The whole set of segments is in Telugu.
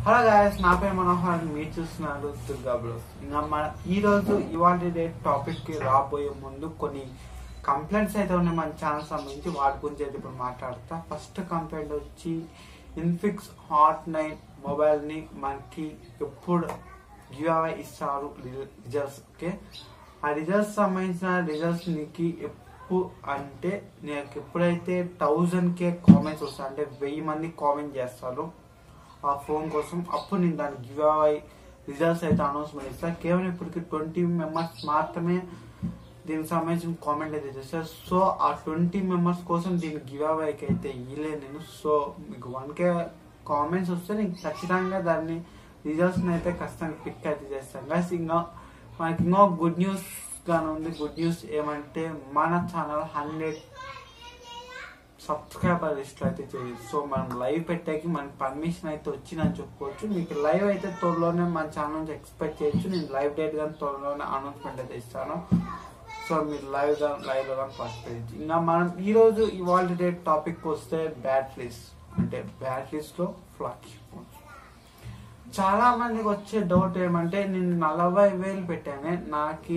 హలో గాయస్ నా పేరు మనోహర్ మీరు చూస్తున్నారు దుర్గా బ్రోస్ ఇంకా మన ఈ రోజు ఇవాళ డేట్ టాపిక్ కి రాబోయే ముందు కొన్ని కంప్లైంట్స్ అయితే ఉన్నాయి మన ఛానల్ సంబంధించి వాటి గురించి అయితే ఇప్పుడు మాట్లాడతా ఫస్ట్ కంప్లైంట్ వచ్చి ఇన్ఫిక్స్ హాట్ నైన్ మొబైల్ ని మనకి ఎప్పుడు గివ్ అవే ఇస్తారు రిజల్ట్స్ ఓకే ఆ రిజల్ట్స్ సంబంధించిన రిజల్ట్స్ నీకు ఎప్పుడు అంటే నీకు ఎప్పుడైతే థౌజండ్ కే కామెంట్స్ వస్తాయి అంటే వెయ్యి మంది కామెంట్ చేస్తారు ఆ ఫోన్ కోసం అప్పుడు నేను దాని గివ్ అవే రిజల్ట్స్ అయితే అనౌన్స్మెంట్ ఇస్తాను కేవలం ఇప్పటికి ట్వంటీ మెంబర్స్ మాత్రమే దీనికి సంబంధించిన కామెంట్ అయితే చేస్తారు సో ఆ ట్వంటీ మెంబర్స్ కోసం దీని గివ్ అవేకి అయితే ఇవ్వలేదు నేను సో మీకు వన్ కే కామెంట్స్ వస్తే నేను ఖచ్చితంగా దాన్ని రిజల్ట్స్ అయితే ఖచ్చితంగా పిక్ అయితే చేస్తాను గైస్ ఇంకా మనకి ఇంకో గుడ్ న్యూస్ గానే ఉంది గుడ్ న్యూస్ ఏమంటే మన ఛానల్ హండ్రెడ్ సబ్స్క్రైబర్ లిస్ట్ అయితే చేయాలి సో మనం లైవ్ పెట్టాకి మనకి పర్మిషన్ అయితే వచ్చిందని చెప్పుకోవచ్చు మీకు లైవ్ అయితే త్వరలోనే మన ఛానల్ నుంచి ఎక్స్పెక్ట్ చేయొచ్చు నేను లైవ్ డేట్ కానీ త్వరలోనే అనౌన్స్మెంట్ అయితే ఇస్తాను సో మీరు లైవ్ గా లైవ్ లో కానీ పార్టిసిపేట్ ఇంకా మనం ఈ రోజు ఇవాళ డేట్ టాపిక్ వస్తే బ్యాటరీస్ అంటే బ్యాటరీస్ లో ఫ్లాష్ ఫోన్స్ చాలా మందికి వచ్చే డౌట్ ఏమంటే నేను నలభై వేలు పెట్టానే నాకు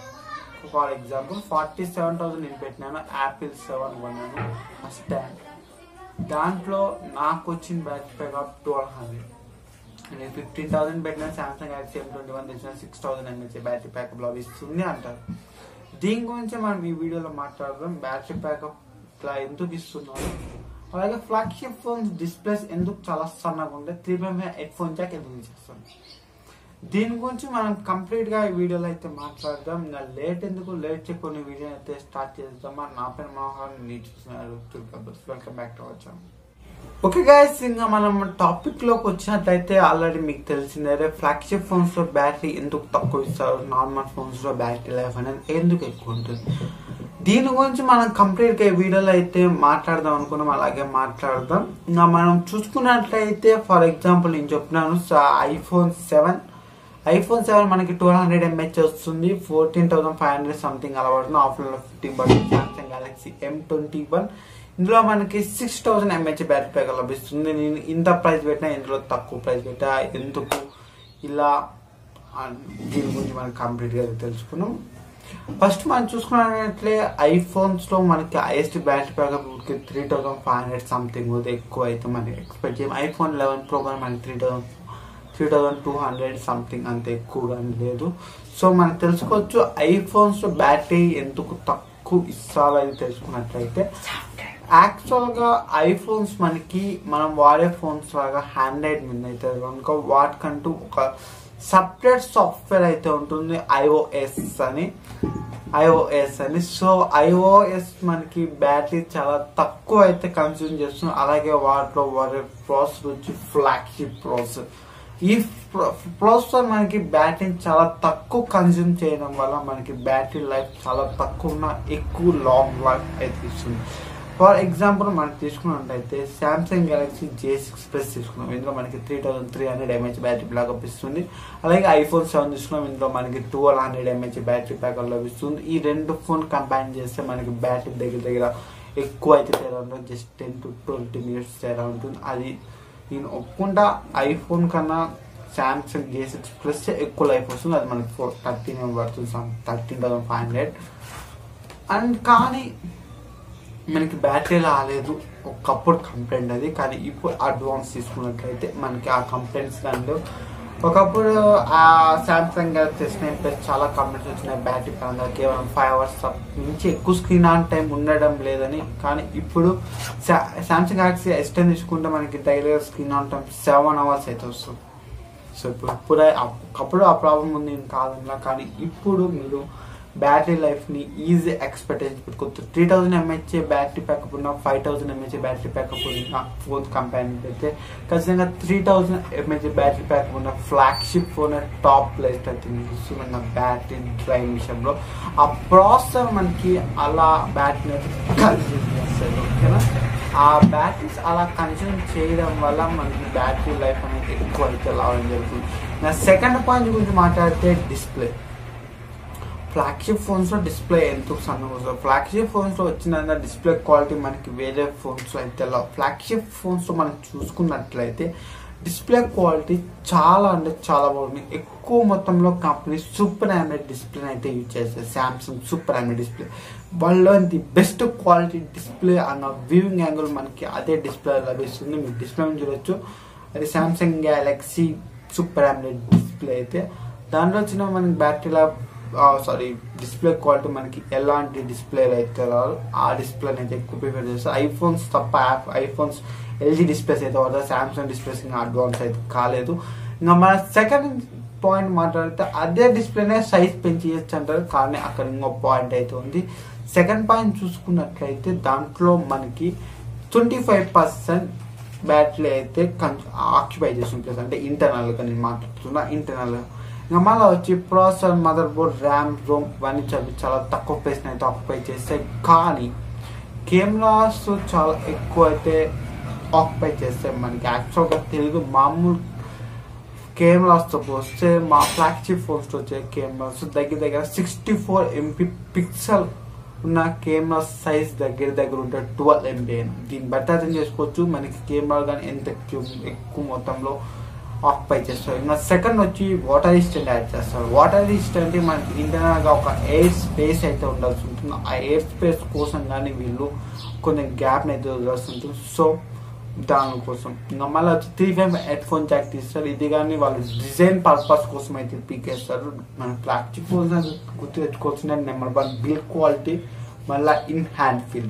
for example forty seven thousand నేను పెట్టినాను యాపిల్ సెవెన్ కొన్నాను ఫస్ట్ స్టాండ్ దాంట్లో నాకు వచ్చిన బ్యాటరీ బ్యాకప్ ట్వెల్వ్ హండ్రెడ్ నేను ఫిఫ్టీన్ థౌసండ్ పెట్టిన Samsung Galaxy M twenty one తెచ్చిన six thousand MH battery backup లభిస్తుంది అంటారు దీని గురించి మనం ఈ వీడియోలో మాట్లాడదాం బ్యాటరీ బ్యాకప్ ఇట్లా ఎందుకు ఇస్తున్నారు అలాగే ఫ్లాగ్షిప్ ఫోన్స్ డిస్ప్లేస్ ఎందుకు చాలా సన్నగా ఉండే three point five headphone jack ఎందుకు చేస్తాం దీని గురించి మనం కంప్లీట్ గా ఈ వీడియోలో అయితే మాట్లాడదాం ఇంకా లేట్ ఎందుకు లేట్ చెప్పిన వీడియో అయితే స్టార్ట్ చేద్దామా నా పేరు మనోహర్ మీరు చూస్తున్నారు welcome back to our channel okay guys ఇంకా మనం టాపిక్ లోకి వచ్చినట్లయితే ఆల్రెడీ మీకు తెలిసిందే ఫ్లాగ్షిప్ ఫోన్స్ లో బ్యాటరీ ఎందుకు తక్కువ ఇస్తారు నార్మల్ ఫోన్స్ లో బ్యాటరీ లైఫ్ అనేది ఎందుకు ఎక్కువ ఉంటుంది దీని గురించి మనం కంప్లీట్ గా ఈ వీడియోలో అయితే మాట్లాడదాం అనుకున్నాం అలాగే మాట్లాడదాం ఇంకా మనం చూసుకున్నట్లయితే ఫర్ ఎగ్జాంపుల్ నేను చెప్పినాను ఐఫోన్ సెవెన్ ఐఫోన్ సెవెన్ మనకి టూ హండ్రెడ్ ఎంహెచ్ వస్తుంది fourteen thousand five hundred something అలా పడుతుంది ఆఫ్లైన్ లో ఫిఫ్టీన్ పడుతుంది Samsung Galaxy M twenty one ఇందులో మనకి six thousand MH battery pack లభిస్తుంది నేను ఇంత ప్రైస్ పెట్టినా ఇందులో తక్కువ ప్రైస్ పెట్టా ఎందుకు ఇలా దీని గురించి మనం కంప్లీట్ గా తెలుసుకున్నాం ఫస్ట్ మనం చూసుకున్నట్లే ఐఫోన్స్ లో మనకి highest battery backup three thousand five hundred something ఎక్కువ అయితే మనకి ఎక్స్పెక్ట్ చేయం ఐఫోన్ లెవెన్ ప్రో కానీ మనకి three thousand three thousand two hundred something అంత ఎక్కువగా లేదు సో మనం తెలుసుకోవచ్చు ఐఫోన్స్ లో బ్యాటరీ ఎందుకు తక్కువ ఇస్తారో అది తెలుసుకున్నట్లయితే యాక్చువల్ గా ఐఫోన్స్ మనకి మనం వాడే ఫోన్స్ లాగా హ్యాండ్రైడ్ మీద అయితే కనుక వాటికంటూ ఒక సపరేట్ సాఫ్ట్వేర్ అయితే ఉంటుంది ఐఓఎస్ అని ఐఓఎస్ అని సో ఐఓఎస్ మనకి బ్యాటరీ చాలా తక్కువ అయితే కన్స్యూమ్ చేస్తుంది అలాగే వాటిలో వాడే ప్రాసెసర్ వచ్చి ఫ్లాగ్షిప్ ప్రాసెసర్ ఈ ప్రాసెసర్ మనకి బ్యాటరీని చాలా తక్కువ కన్జ్యూమ్ చేయడం వల్ల మనకి బ్యాటరీ లైఫ్ చాలా తక్కువ ఉన్న ఎక్కువ లాంగ్ లైఫ్ అయితే ఇస్తుంది ఫర్ ఎగ్జాంపుల్ మనం తీసుకున్నట్టయితే Samsung Galaxy J six plus తీసుకున్నాం ఇందులో మనకి three thousand three hundred MH battery backup ఇస్తుంది అలాగే ఐఫోన్ సెవెన్ తీసుకున్నాం ఇందులో మనకి twelve hundred MH battery backup లభిస్తుంది ఈ రెండు ఫోన్ కంపేర్ చేస్తే మనకి బ్యాటరీ దగ్గర దగ్గర ఎక్కువ అయితే తేడా ఉంటుంది just ten to twenty minutes తేడా ఉంటుంది అది నేను ఒప్పుకుంటా ఐఫోన్ కన్నా సామ్సంగ్ జే సిక్స్ ప్లస్ ఎక్కువ లైఫ్ వస్తుంది అది మనకి ఫోర్ థర్టీన్ పడుతుంది thirteen thousand five hundred and కానీ మనకి బ్యాటరీ రాలేదు ఒకప్పుడు కంప్లైంట్ అది కానీ ఇప్పుడు అడ్వాన్స్ తీసుకున్నట్లయితే మనకి ఆ కంప్లైంట్స్ కానీ ఒకప్పుడు ఆ సామ్సంగ్ గెలాక్సీ నైన్ ప్లస్ చాలా కంప్లైంట్స్ వచ్చినాయి బ్యాటరీ పరంగా కేవలం ఫైవ్ అవర్స్ నుంచి ఎక్కువ స్క్రీన్ ఆన్ టైం ఉండడం లేదని కానీ ఇప్పుడు సామ్సంగ్ గెలాక్సీ ఎస్ టెన్ తీసుకుంటే మనకి దగ్గర screen on time seven hours అయితే వస్తుంది సో ఇప్పుడు ఇప్పుడే ఒకప్పుడు ఆ ప్రాబ్లం ఉంది కాదన్నా కానీ ఇప్పుడు మీరు బ్యాటరీ లైఫ్ ని ఈజీ ఎక్స్పెక్టేషన్ పెట్టుకోవచ్చు three thousand MH battery backup ఉన్న five thousand MH battery backup ఉన్న ఫోన్ కంపెనీ అయితే ఖచ్చితంగా three thousand MH battery backup ఉన్న ఫ్లాగ్షిప్ ఫోన్ టాప్ ప్లేస్ అయితే చూస్తున్న బ్యాటరీ డ్రైవ్ విషయంలో ఆ ప్రాసెసర్ మనకి అలా బ్యాటరీ కన్జ్యూమ్ చేస్తుంది ఓకేనా ఆ బ్యాటరీస్ అలా కన్జ్యూమ్ చేయడం వల్ల మనకి బ్యాటరీ లైఫ్ అనేది ఎక్కువ అయితే రావడం జరుగుతుంది నా సెకండ్ పాయింట్ గురించి మాట్లాడితే డిస్ప్లే ఫ్లాగ్షిప్ ఫోన్స్ లో డిస్ప్లే ఎందుకు సన్నగా వస్తుంది ఫ్లాగ్షిప్ ఫోన్స్ లో వచ్చిన డిస్ప్లే క్వాలిటీ మనకి వేరే ఫోన్స్ లో అయితే ఫ్లాగ్షిప్ ఫోన్స్ లో మనం చూసుకున్నట్లయితే డిస్ప్లే క్వాలిటీ చాలా అంటే చాలా బాగుంది ఎక్కువ మొత్తంలో కంపెనీ సూపర్ ఆమ్లెట్ డిస్ప్లే అయితే యూజ్ చేస్తారు సామ్సంగ్ సూపర్ ఆమ్లెట్ డిస్ప్లే వాళ్ళలో ది బెస్ట్ క్వాలిటీ డిస్ప్లే అన్న వ్యూయింగ్ యాంగిల్ మనకి అదే డిస్ప్లే లభిస్తుంది మీరు డిస్ప్లే చూడొచ్చు అది Samsung Galaxy super AMOLED display అయితే దాంట్లో వచ్చిన మనకి బ్యాటరీ సారీ డిస్ప్లే క్వాలిటీ మనకి ఎలాంటి డిస్ప్లేలు అయితే రాదు ఆ డిస్ప్లేని అయితే ఎక్కువ ప్రిఫర్ చేస్తారు ఐఫోన్స్ తప్ప యాప్ ఐఫోన్స్ ఎల్జీ డిస్ప్లేస్ అయితే వాడతారు సామ్సంగ్ డిస్ప్లేస్ ఇంకా అడ్వాన్స్ అయితే కాలేదు ఇంకా మన సెకండ్ పాయింట్ మాట్లాడితే అదే డిస్ప్లేనే సైజ్ పెంచేయచ్చు అంటారు కానీ అక్కడ ఇంకో పాయింట్ అయితే ఉంది సెకండ్ పాయింట్ చూసుకున్నట్లయితే దాంట్లో మనకి ట్వంటీ ఫైవ్ పర్సెంట్ బ్యాటరీ అయితే ఆక్యుపై చేసిన ప్లేస్ అంటే ఇంటర్నల్గా నేను మాట్లాడుతున్నా ఇంటర్నల్ ఇంకా మళ్ళీ వచ్చి processor motherboard RAM ROM ఇవన్నీ చదివి చాలా తక్కువ ప్లేస్ అయితే ఆక్యుపై చేస్తాయి కానీ కెమెరాస్ చాలా ఎక్కువ అయితే ఆక్యుపై చేస్తాయి మనకి యాక్చువల్గా తెలుగు మామూలు కెమెరాస్తో పోస్తే మా ఫ్లాగ్షిప్ ఫోన్స్ వచ్చే కెమెరాస్ దగ్గర దగ్గర సిక్స్టీ ఫోర్ ఎంపీ పిక్సెల్ ఉన్న కెమెరా సైజ్ దగ్గర దగ్గర ఉంటే ట్వెల్వ్ ఎంపీ దీన్ని బట్టి అర్థం చేసుకోవచ్చు మనకి కెమెరా కానీ ఎంత ఎక్కువ ఎక్కువ మొత్తంలో ఆక్యుపై చేస్తారు ఇంకా సెకండ్ వచ్చి వాటర్ రెసిస్టెంట్ యాడ్ చేస్తారు వాటర్ రెసిస్టెంట్ అంటే మనకి ఇంటర్నల్గా ఒక ఎయిర్ స్పేస్ అయితే ఉండాల్సి ఉంటుంది ఆ ఎయిర్ స్పేస్ కోసం కానీ వీళ్ళు కొంచెం గ్యాప్ని అయితే వదిలాల్సి ఉంటుంది సో దానికోసం ఇంకా మళ్ళీ వచ్చి three five headphone jack తీస్తారు ఇది కానీ వాళ్ళు డిజైన్ పర్పస్ కోసం అయితే పీకేస్తారు మన ప్లాస్టిక్ ఫోన్స్ గుర్తు తెచ్చుకోవాల్సిన నెంబర్ వన్ బిల్డ్ క్వాలిటీ మళ్ళీ ఇన్ హ్యాండ్ ఫీల్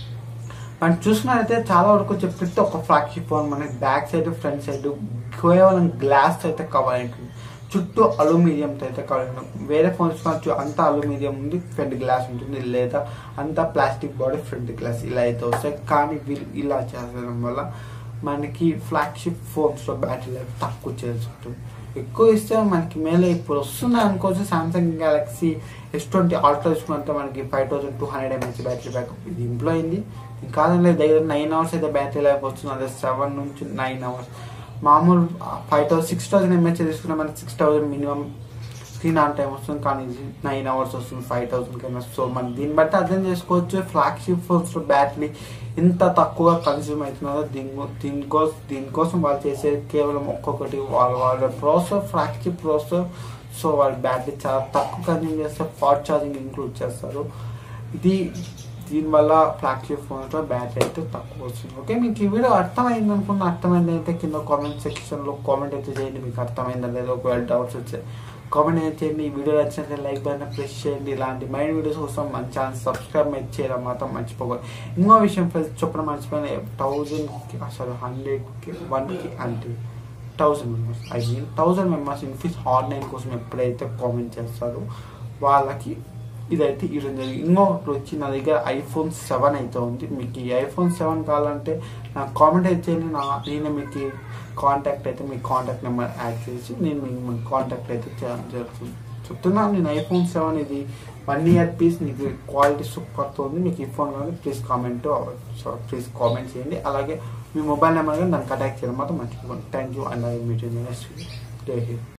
మనం చూసినట్లయితే చాలా వరకు చెప్పితే ఒక ఫ్లాగ్షిప్ ఫోన్ మనకి బ్యాక్ సైడ్ ఫ్రంట్ సైడ్ కేవలం గ్లాస్ అయితే కవర్ అయి ఉంటుంది చుట్టూ అల్యూమినియంతో అయితే కవర్ అయి ఉంటుంది వేరే ఫోన్స్ కావచ్చు అంతా అల్యూమినియం ఉంది ఫ్రంట్ గ్లాస్ ఉంటుంది లేదా అంతా ప్లాస్టిక్ బాడీ ఫ్రంట్ గ్లాస్ ఇలా అయితే వస్తాయి కానీ వీళ్ళు ఇలా చేసడం వల్ల మనకి ఫ్లాగ్షిప్ ఫోన్స్లో బ్యాటరీ లైఫ్ తక్కువ చేయాల్సి ఉంటుంది ఎక్కువ ఇస్తే మనకి మేలే ఇప్పుడు వస్తున్నాయి అనుకోవచ్చు Samsung Galaxy S twenty ultra తీసుకుంటే మనకి five thousand two hundred MH battery backup ఇది ఇంప్లో అయింది కాదండి దగ్గర నైన్ అవర్స్ అయితే బ్యాటరీ లైఫ్ వస్తుంది అదే సెవెన్ నుంచి నైన్ అవర్స్ మామూలు five thousand six thousand mAh తీసుకున్న మనకి six thousand minimum screen on time వస్తుంది కానీ ఇది నైన్ అవర్స్ వస్తుంది ఫైవ్ థౌసండ్ కన్నా సో మనం దీన్ని బట్టి అర్థం చేసుకోవచ్చు ఫ్లాగ్షిప్ ఫోన్స్ బ్యాటరీ ఇంత తక్కువ కన్స్యూమ్ అవుతున్నదో దీని దీనికోసం దీనికోసం వాళ్ళు చేసే కేవలం ఒక్కొక్కటి వాళ్ళ వాళ్ళ ప్రాసెసర్ ఫ్లాగ్షిప్ ప్రాసెసర్ సో వాళ్ళ బ్యాటరీ చాలా తక్కువ కన్జ్యూమ్ చేస్తారు ఫాస్ట్ ఛార్జింగ్ ఇంక్లూడ్ చేస్తారు ఇది దీనివల్ల ఫ్లాగ్షిప్ ఫోన్స్లో బ్యాటరీ అయితే తక్కువ వస్తుంది ఓకే మీకు ఈ వీడియో అర్థమైంది అనుకున్న అర్థమైంది అయితే కింద కామెంట్ సెక్షన్లో కామెంట్ అయితే చేయండి మీకు అర్థమైందా లేదా ఒకవేళ డౌట్స్ వచ్చాయి కామెంట్ అయితే చేయండి ఈ వీడియో నచ్చినట్లయితే లైక్ బటన్ ప్రెస్ చేయండి ఇలాంటి మైండ్ వీడియోస్ కోసం మన ఛానల్ సబ్స్క్రైబ్ అయితే చేయడం మాత్రం మర్చిపోకూడదు ఇంకో విషయం ఫ్రెండ్స్ చెప్పడం మర్చిపోయిన థౌజండ్కి అసలు హండ్రెడ్కి వన్కి అంటే thousand members I mean thousand members ఇన్ఫీస్ ఆన్లైన్ కోసం ఎప్పుడైతే కామెంట్ చేస్తారో వాళ్ళకి ఇదైతే ఈరోజు జరిగింది ఇంకొకటి వచ్చి నా దగ్గర ఐఫోన్ సెవెన్ అయితే ఉంది మీకు ఈ ఐఫోన్ సెవెన్ కావాలంటే నాకు కామెంట్ అయితే చేయండి నా నేను మీకు కాంటాక్ట్ అయితే మీ కాంటాక్ట్ నెంబర్ యాడ్ చేసి నేను మీకు కాంటాక్ట్ అయితే చేయడం జరుగుతుంది చెప్తున్నాను నేను ఐఫోన్ సెవెన్ ఇది వన్ ఇయర్ పీస్ మీకు క్వాలిటీ సూపర్తో ఉంది మీకు ఈ ఫోన్ కానీ ప్లీజ్ కామెంట్ ప్లీజ్ కామెంట్ చేయండి అలాగే మీ మొబైల్ నెంబర్ కానీ దానికి అటాక్ చేయడం మాత్రం మర్చిపోకండి thank you and I meet next day